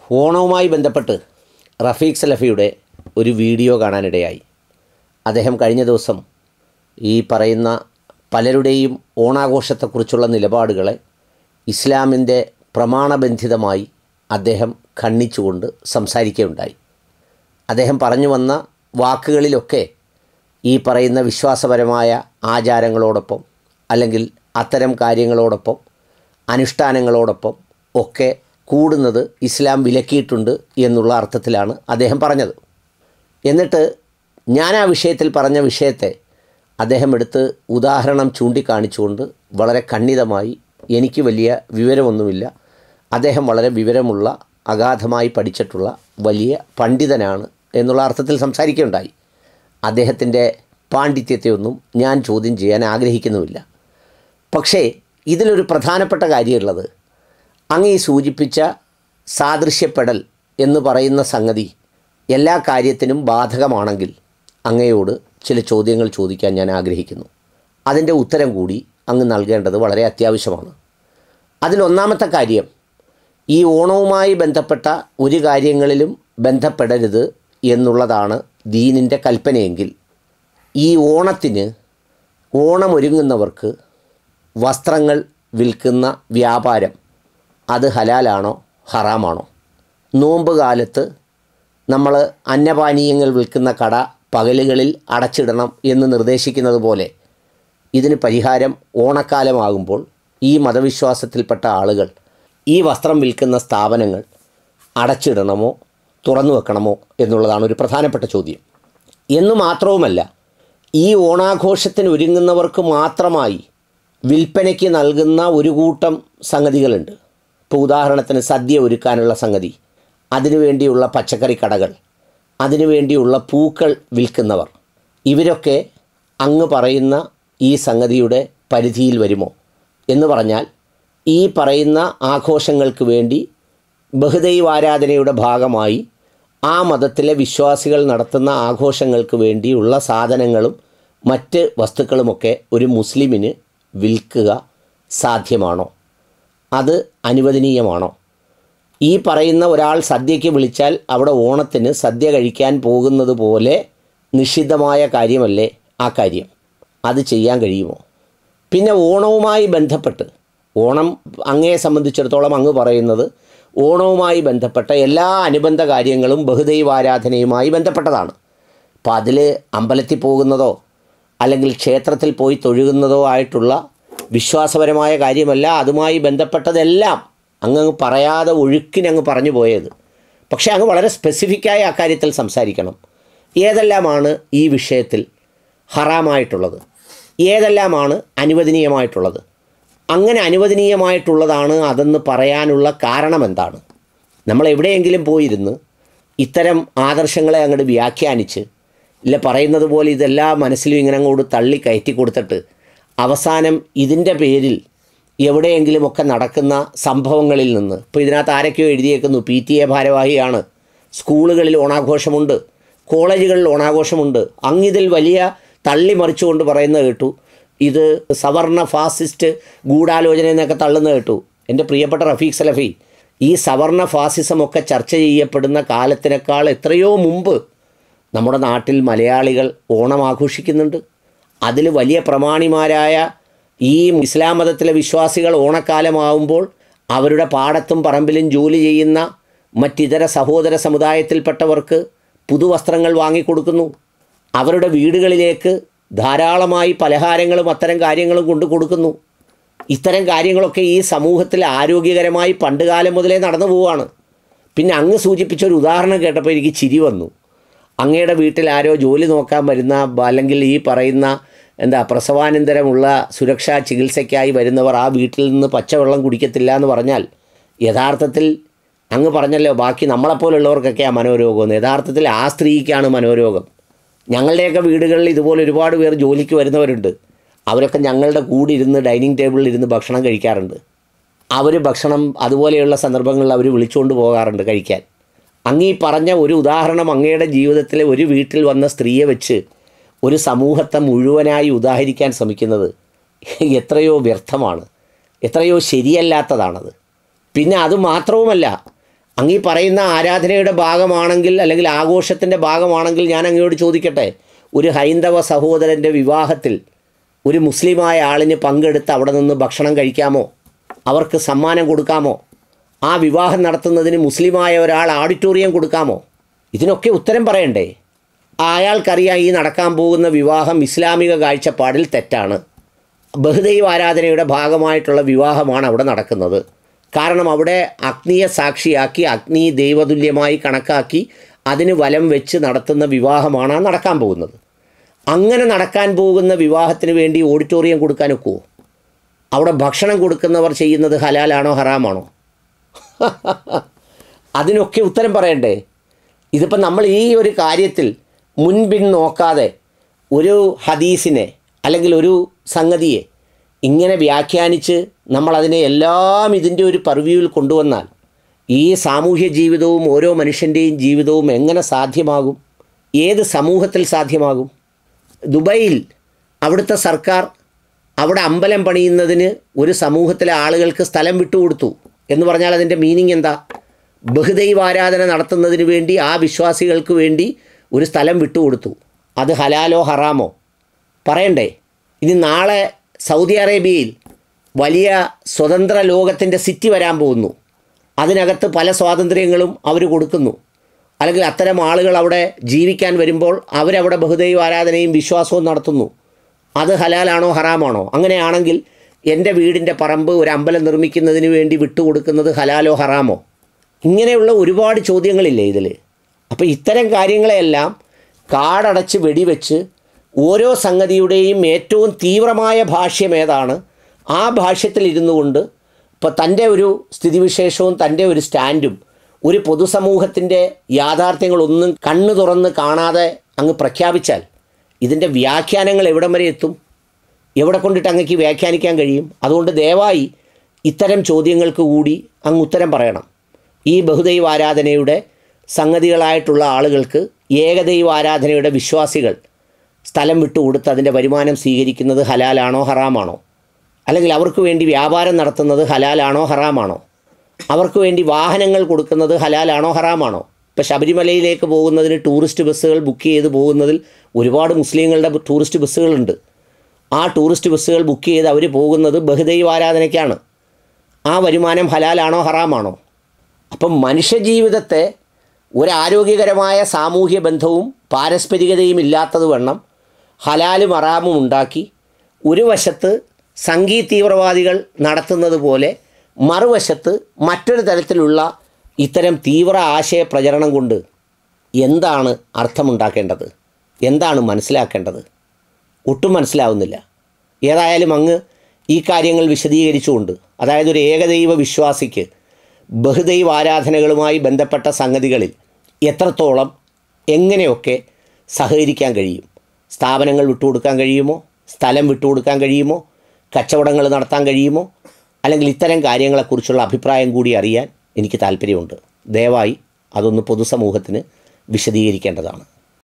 ഓണവുമായി ബന്ധപ്പെട്ട് റഫീഖ് സലഫിയുടെ ഒരു വീഡിയോ കാണാനിടയായി അദ്ദേഹം കഴിഞ്ഞ ദിവസം ഈ പറയുന്ന പലരുടെയും ഓണാഘോഷത്തെക്കുറിച്ചുള്ള നിലപാടുകളെ ഇസ്ലാമിൻ്റെ പ്രമാണബന്ധിതമായി അദ്ദേഹം ഖണ്ഡിച്ചുകൊണ്ട് സംസാരിക്കുകയുണ്ടായി അദ്ദേഹം പറഞ്ഞു വന്ന വാക്കുകളിലൊക്കെ ഈ പറയുന്ന വിശ്വാസപരമായ ആചാരങ്ങളോടൊപ്പം അല്ലെങ്കിൽ അത്തരം കാര്യങ്ങളോടൊപ്പം അനുഷ്ഠാനങ്ങളോടൊപ്പം ഒക്കെ കൂടുന്നത് ഇസ്ലാം വിലക്കിയിട്ടുണ്ട് എന്നുള്ള അർത്ഥത്തിലാണ് അദ്ദേഹം പറഞ്ഞത് എന്നിട്ട് ഞാൻ ആ വിഷയത്തിൽ പറഞ്ഞ വിഷയത്തെ അദ്ദേഹം എടുത്ത് ഉദാഹരണം ചൂണ്ടിക്കാണിച്ചുകൊണ്ട് വളരെ ഖണ്ഡിതമായി എനിക്ക് വലിയ വിവരമൊന്നുമില്ല അദ്ദേഹം വളരെ വിവരമുള്ള അഗാധമായി പഠിച്ചിട്ടുള്ള വലിയ പണ്ഡിതനാണ് എന്നുള്ള അർത്ഥത്തിൽ സംസാരിക്കുകയുണ്ടായി അദ്ദേഹത്തിൻ്റെ പാണ്ഡിത്യത്തെയൊന്നും ഞാൻ ചോദ്യം ചെയ്യാൻ ആഗ്രഹിക്കുന്നുമില്ല പക്ഷേ ഇതിലൊരു പ്രധാനപ്പെട്ട കാര്യമുള്ളത് അങ്ങ് ഈ സൂചിപ്പിച്ച സാദൃശ്യപ്പെടൽ എന്ന് പറയുന്ന സംഗതി എല്ലാ കാര്യത്തിനും ബാധകമാണെങ്കിൽ അങ്ങയോട് ചില ചോദ്യങ്ങൾ ചോദിക്കാൻ ഞാൻ ആഗ്രഹിക്കുന്നു അതിൻ്റെ ഉത്തരം കൂടി അങ്ങ് നൽകേണ്ടത് വളരെ അത്യാവശ്യമാണ് അതിലൊന്നാമത്തെ കാര്യം ഈ ഓണവുമായി ബന്ധപ്പെട്ട ഒരു കാര്യങ്ങളിലും ബന്ധപ്പെടരുത് എന്നുള്ളതാണ് ദീനിൻ്റെ കൽപ്പനയെങ്കിൽ ഈ ഓണത്തിന് ഓണമൊരുങ്ങുന്നവർക്ക് വസ്ത്രങ്ങൾ വിൽക്കുന്ന വ്യാപാരം അത് ഹലാലാണോ ഹറാമാണോ നോമ്പ് കാലത്ത് നമ്മൾ അന്നപാനീയങ്ങൾ വിൽക്കുന്ന കട പകലുകളിൽ അടച്ചിടണം എന്ന് നിർദ്ദേശിക്കുന്നത് പോലെ ഇതിന് പരിഹാരം ഓണക്കാലമാകുമ്പോൾ ഈ മതവിശ്വാസത്തിൽപ്പെട്ട ആളുകൾ ഈ വസ്ത്രം വിൽക്കുന്ന സ്ഥാപനങ്ങൾ അടച്ചിടണമോ തുറന്നു വെക്കണമോ എന്നുള്ളതാണ് ഒരു പ്രധാനപ്പെട്ട ചോദ്യം എന്നു മാത്രവുമല്ല ഈ ഓണാഘോഷത്തിന് ഒരുങ്ങുന്നവർക്ക് മാത്രമായി വിൽപ്പനയ്ക്ക് നൽകുന്ന ഒരു കൂട്ടം സംഗതികളുണ്ട് ഇപ്പോൾ ഉദാഹരണത്തിന് സദ്യ ഒരുക്കാനുള്ള സംഗതി അതിനുവേണ്ടിയുള്ള പച്ചക്കറി കടകൾ അതിനുവേണ്ടിയുള്ള പൂക്കൾ വിൽക്കുന്നവർ ഇവരൊക്കെ അങ്ങ് പറയുന്ന ഈ സംഗതിയുടെ പരിധിയിൽ വരുമോ എന്ന് പറഞ്ഞാൽ ഈ പറയുന്ന ആഘോഷങ്ങൾക്ക് വേണ്ടി ബഹുദൈവാരാധനയുടെ ഭാഗമായി ആ മതത്തിലെ വിശ്വാസികൾ നടത്തുന്ന ആഘോഷങ്ങൾക്ക് വേണ്ടിയുള്ള സാധനങ്ങളും മറ്റ് വസ്തുക്കളുമൊക്കെ ഒരു മുസ്ലിമിന് വിൽക്കുക സാധ്യമാണോ അത് അനുവദനീയമാണോ ഈ പറയുന്ന ഒരാൾ സദ്യയ്ക്ക് വിളിച്ചാൽ അവിടെ ഓണത്തിന് സദ്യ കഴിക്കാൻ പോകുന്നത് പോലെ നിഷിദ്ധമായ കാര്യമല്ലേ ആ കാര്യം അത് ചെയ്യാൻ കഴിയുമോ പിന്നെ ഓണവുമായി ബന്ധപ്പെട്ട് ഓണം അങ്ങയെ സംബന്ധിച്ചിടത്തോളം അങ്ങ് പറയുന്നത് ഓണവുമായി ബന്ധപ്പെട്ട എല്ലാ അനുബന്ധ കാര്യങ്ങളും ബഹുദൈവാരാധനയുമായി ബന്ധപ്പെട്ടതാണ് അപ്പോൾ അതിൽ അമ്പലത്തിൽ പോകുന്നതോ അല്ലെങ്കിൽ ക്ഷേത്രത്തിൽ പോയി തൊഴുകുന്നതോ ആയിട്ടുള്ള വിശ്വാസപരമായ കാര്യമല്ല അതുമായി ബന്ധപ്പെട്ടതെല്ലാം അങ്ങ് പറയാതെ ഒഴുക്കിനങ്ങ് പറഞ്ഞു പോയത് പക്ഷേ അങ്ങ് വളരെ സ്പെസിഫിക്കായ അക്കാര്യത്തിൽ സംസാരിക്കണം ഏതെല്ലാമാണ് ഈ വിഷയത്തിൽ ഹറാമായിട്ടുള്ളത് ഏതെല്ലാമാണ് അനുവദനീയമായിട്ടുള്ളത് അങ്ങനെ അനുവദനീയമായിട്ടുള്ളതാണ് അതെന്ന് പറയാനുള്ള കാരണം എന്താണ് നമ്മൾ എവിടെയെങ്കിലും പോയിരുന്ന് ഇത്തരം ആദർശങ്ങളെ അങ്ങോട്ട് വ്യാഖ്യാനിച്ച് ഇല്ല പറയുന്നത് പോലെ ഇതെല്ലാം മനസ്സിലും ഇങ്ങനെ അങ്ങോട്ട് തള്ളി കയറ്റി കൊടുത്തിട്ട് അവസാനം ഇതിൻ്റെ പേരിൽ എവിടെയെങ്കിലുമൊക്കെ നടക്കുന്ന സംഭവങ്ങളിൽ നിന്ന് ഇപ്പോൾ ഇതിനകത്ത് ആരൊക്കെയോ എഴുതിയേക്കുന്നു പി ടി എ ഭാരവാഹിയാണ് സ്കൂളുകളിൽ ഓണാഘോഷമുണ്ട് കോളേജുകളിൽ ഓണാഘോഷമുണ്ട് അങ്ങിതിൽ വലിയ തള്ളി മറിച്ചുകൊണ്ട് പറയുന്നത് കേട്ടു ഇത് സവർണ ഫാസിസ്റ്റ് ഗൂഢാലോചന എന്നൊക്കെ തള്ളുന്നത് കേട്ടു എൻ്റെ പ്രിയപ്പെട്ട റഫീഖ് സലഫി ഈ സവർണ ഫാസിസമൊക്കെ ചർച്ച ചെയ്യപ്പെടുന്ന കാലത്തിനേക്കാൾ എത്രയോ മുമ്പ് നമ്മുടെ നാട്ടിൽ മലയാളികൾ ഓണം ആഘോഷിക്കുന്നുണ്ട് അതിൽ വലിയ പ്രമാണിമാരായ ഈ ഇസ്ലാം മതത്തിലെ വിശ്വാസികൾ ഓണക്കാലമാവുമ്പോൾ അവരുടെ പാടത്തും പറമ്പിലും ജോലി ചെയ്യുന്ന മറ്റിതര സഹോദര സമുദായത്തിൽപ്പെട്ടവർക്ക് പുതുവസ്ത്രങ്ങൾ വാങ്ങിക്കൊടുക്കുന്നു അവരുടെ വീടുകളിലേക്ക് ധാരാളമായി പലഹാരങ്ങളും അത്തരം കാര്യങ്ങളും കൊണ്ടു കൊടുക്കുന്നു ഇത്തരം കാര്യങ്ങളൊക്കെ ഈ സമൂഹത്തിൽ ആരോഗ്യകരമായി പണ്ടുകാലം മുതലേ നടന്നു പോവുകയാണ് പിന്നെ അങ്ങ് സൂചിപ്പിച്ച ഒരു ഉദാഹരണം കേട്ടപ്പോൾ എനിക്ക് ചിരി വന്നു അങ്ങയുടെ വീട്ടിൽ ആരോ ജോലി നോക്കാൻ വരുന്ന ബ- അല്ലെങ്കിൽ ഈ പറയുന്ന എന്താ പ്രസവാനന്തരമുള്ള സുരക്ഷാ ചികിത്സയ്ക്കായി വരുന്നവർ ആ വീട്ടിൽ നിന്ന് പച്ചവെള്ളം കുടിക്കത്തില്ല എന്ന് പറഞ്ഞാൽ യഥാർത്ഥത്തിൽ അങ്ങ് പറഞ്ഞല്ലോ ബാക്കി നമ്മളെപ്പോലുള്ളവർക്കൊക്കെയാണ് മനോരോഗമെന്ന് യഥാർത്ഥത്തിൽ ആ സ്ത്രീക്കാണ് മനോരോഗം ഞങ്ങളുടെയൊക്കെ വീടുകളിൽ ഇതുപോലെ ഒരുപാട് പേർ ജോലിക്ക് വരുന്നവരുണ്ട് അവരൊക്കെ ഞങ്ങളുടെ കൂടെ ഇരുന്ന് ഡൈനിങ് ടേബിളിൽ ഇരുന്ന് ഭക്ഷണം കഴിക്കാറുണ്ട് അവർ ഭക്ഷണം അതുപോലെയുള്ള സന്ദർഭങ്ങളിൽ അവർ വിളിച്ചുകൊണ്ട് പോകാറുണ്ട് കഴിക്കാൻ അങ്ങീ പറഞ്ഞ ഒരു ഉദാഹരണം അങ്ങയുടെ ജീവിതത്തിലെ ഒരു വീട്ടിൽ വന്ന സ്ത്രീയെ വെച്ച് ഒരു സമൂഹത്തെ മുഴുവനായി ഉദാഹരിക്കാൻ ശ്രമിക്കുന്നത് എത്രയോ വ്യർത്ഥമാണ് എത്രയോ ശരിയല്ലാത്തതാണത് പിന്നെ അത് മാത്രവുമല്ല അങ്ങീ പറയുന്ന ആരാധനയുടെ ഭാഗമാണെങ്കിൽ അല്ലെങ്കിൽ ആഘോഷത്തിൻ്റെ ഭാഗമാണെങ്കിൽ ഞാൻ അങ്ങയോട് ചോദിക്കട്ടെ ഒരു ഹൈന്ദവ സഹോദരൻ്റെ വിവാഹത്തിൽ ഒരു മുസ്ലിമായ ആളിന് പങ്കെടുത്ത് അവിടെ നിന്ന് ഭക്ഷണം കഴിക്കാമോ അവർക്ക് സമ്മാനം കൊടുക്കാമോ ആ വിവാഹം നടത്തുന്നതിന് മുസ്ലിമായ ഒരാൾ ഓഡിറ്റോറിയം കൊടുക്കാമോ ഇതിനൊക്കെ ഉത്തരം പറയണ്ടേ അയാൾക്കറിയാം ഈ നടക്കാൻ പോകുന്ന വിവാഹം ഇസ്ലാമിക കാഴ്ചപ്പാടിൽ തെറ്റാണ് ബഹുദൈവ ആരാധനയുടെ ഭാഗമായിട്ടുള്ള വിവാഹമാണ് അവിടെ നടക്കുന്നത് കാരണം അവിടെ അഗ്നിയെ സാക്ഷിയാക്കി അഗ്നി ദൈവതുല്യമായി കണക്കാക്കി അതിന് വലം വെച്ച് നടത്തുന്ന വിവാഹമാണ് ആ നടക്കാൻ പോകുന്നത് അങ്ങനെ നടക്കാൻ പോകുന്ന വിവാഹത്തിന് വേണ്ടി ഓഡിറ്റോറിയം കൊടുക്കാൻ ഒക്കുമോ അവിടെ ഭക്ഷണം കൊടുക്കുന്നവർ ചെയ്യുന്നത് ഹലാലാണോ ഹറാമാണോ അതിനൊക്കെ ഉത്തരം പറയണ്ടേ ഇതിപ്പോൾ നമ്മൾ ഈ ഒരു കാര്യത്തിൽ മുൻപിൻ നോക്കാതെ ഒരു ഹദീസിനെ അല്ലെങ്കിൽ ഒരു സംഗതിയെ ഇങ്ങനെ വ്യാഖ്യാനിച്ച് നമ്മളതിനെ എല്ലാം ഇതിൻ്റെ ഒരു പർവ്യൂവിൽ കൊണ്ടുവന്നാൽ ഈ സാമൂഹ്യ ജീവിതവും ഓരോ മനുഷ്യൻ്റെയും ജീവിതവും എങ്ങനെ സാധ്യമാകും ഏത് സമൂഹത്തിൽ സാധ്യമാകും ദുബൈയിൽ അവിടുത്തെ സർക്കാർ അവിടെ അമ്പലം പണിയുന്നതിന് ഒരു സമൂഹത്തിലെ ആളുകൾക്ക് സ്ഥലം വിട്ടുകൊടുത്തു എന്ന് പറഞ്ഞാൽ അതിൻ്റെ മീനിങ് എന്താ ബഹുദൈവ ആരാധന നടത്തുന്നതിന് വേണ്ടി ആ വിശ്വാസികൾക്ക് വേണ്ടി ഒരു സ്ഥലം വിട്ടുകൊടുത്തു അത് ഹലാലോ ഹറാമോ പറയണ്ടേ ഇനി നാളെ സൗദി അറേബ്യയിൽ വലിയ സ്വതന്ത്ര ലോകത്തിൻ്റെ സിറ്റി വരാൻ പോകുന്നു അതിനകത്ത് പല സ്വാതന്ത്ര്യങ്ങളും അവർ കൊടുക്കുന്നു അല്ലെങ്കിൽ അത്തരം ആളുകൾ അവിടെ ജീവിക്കാൻ വരുമ്പോൾ അവരവിടെ ബഹുദൈവ ആരാധനയും വിശ്വാസവും നടത്തുന്നു അത് ഹലാലാണോ ഹറാമാണോ അങ്ങനെയാണെങ്കിൽ എൻ്റെ വീടിൻ്റെ പറമ്പ് ഒരു അമ്പലം നിർമ്മിക്കുന്നതിന് വേണ്ടി വിട്ടുകൊടുക്കുന്നത് ഹലാലോ ഹറാമോ ഇങ്ങനെയുള്ള ഒരുപാട് ചോദ്യങ്ങളില്ലേ ഇതിൽ അപ്പോൾ ഇത്തരം കാര്യങ്ങളെയെല്ലാം കാടടച്ച് വെടിവെച്ച് ഓരോ സംഗതിയുടെയും ഏറ്റവും തീവ്രമായ ഭാഷ്യം ഏതാണ് ആ ഭാഷ്യത്തിൽ ഇരുന്നു കൊണ്ട് ഇപ്പോൾ തൻ്റെ ഒരു സ്ഥിതിവിശേഷവും തൻ്റെ ഒരു സ്റ്റാൻഡും ഒരു പൊതുസമൂഹത്തിൻ്റെ യാഥാർത്ഥ്യങ്ങളൊന്നും കണ്ണു തുറന്ന് കാണാതെ അങ്ങ് പ്രഖ്യാപിച്ചാൽ ഇതിൻ്റെ വ്യാഖ്യാനങ്ങൾ എവിടം വരെ എത്തും എവിടെ കൊണ്ടിട്ട് അങ്ങക്ക് വ്യാഖ്യാനിക്കാൻ കഴിയും അതുകൊണ്ട് ദയവായി ഇത്തരം ചോദ്യങ്ങൾക്ക് കൂടി അങ്ങ് ഉത്തരം പറയണം ഈ ബഹുദൈവ ആരാധനയുടെ സംഗതികളായിട്ടുള്ള ആളുകൾക്ക് ഏകദൈവ ആരാധനയുടെ വിശ്വാസികൾ സ്ഥലം വിട്ടുകൊടുത്ത് അതിൻ്റെ വരുമാനം സ്വീകരിക്കുന്നത് ഹലാലാണോ ഹറാമാണോ അല്ലെങ്കിൽ അവർക്ക് വേണ്ടി വ്യാപാരം നടത്തുന്നത് ഹലാലാണോ ഹറാമാണോ അവർക്ക് വേണ്ടി വാഹനങ്ങൾ കൊടുക്കുന്നത് ഹലാലാണോ ഹറാമാണോ ഇപ്പോൾ ശബരിമലയിലേക്ക് പോകുന്നതിന് ടൂറിസ്റ്റ് ബസ്സുകൾ ബുക്ക് ചെയ്ത് പോകുന്നതിൽ ഒരുപാട് മുസ്ലിങ്ങളുടെ ടൂറിസ്റ്റ് ബസ്സുകളുണ്ട് ആ ടൂറിസ്റ്റ് ബസ്സുകൾ ബുക്ക് ചെയ്ത് അവർ പോകുന്നത് ബഹുദൈവ ആരാധനയ്ക്കാണ് ആ വരുമാനം ഹലാലാണോ ഹറാമാണോ അപ്പം മനുഷ്യജീവിതത്തെ ഒരാരോഗ്യകരമായ സാമൂഹ്യ ബന്ധവും പാരസ്പരികതയും ഇല്ലാത്തത് വണ്ണം ഹലാലും ഹറാമും ഉണ്ടാക്കി ഒരു വശത്ത് സംഘീ തീവ്രവാദികൾ നടത്തുന്നത് പോലെ മറുവശത്ത് മറ്റൊരു തരത്തിലുള്ള ഇത്തരം തീവ്ര ആശയ പ്രചരണം കൊണ്ട് എന്താണ് അർത്ഥമുണ്ടാക്കേണ്ടത് എന്താണ് മനസ്സിലാക്കേണ്ടത് ഒട്ടും മനസ്സിലാവുന്നില്ല ഏതായാലും അങ്ങ് ഈ കാര്യങ്ങൾ വിശദീകരിച്ചുകൊണ്ട് അതായത് ഒരു ഏകദൈവ വിശ്വാസിക്ക് ബഹുദൈവ ആരാധനകളുമായി ബന്ധപ്പെട്ട സംഗതികളിൽ എത്രത്തോളം എങ്ങനെയൊക്കെ സഹകരിക്കാൻ കഴിയും സ്ഥാപനങ്ങൾ വിട്ടുകൊടുക്കാൻ കഴിയുമോ സ്ഥലം വിട്ടുകൊടുക്കാൻ കഴിയുമോ കച്ചവടങ്ങൾ നടത്താൻ കഴിയുമോ അല്ലെങ്കിൽ ഇത്തരം കാര്യങ്ങളെക്കുറിച്ചുള്ള അഭിപ്രായം കൂടി അറിയാൻ എനിക്ക് താല്പര്യമുണ്ട് ദയവായി അതൊന്ന് പൊതുസമൂഹത്തിന് വിശദീകരിക്കേണ്ടതാണ്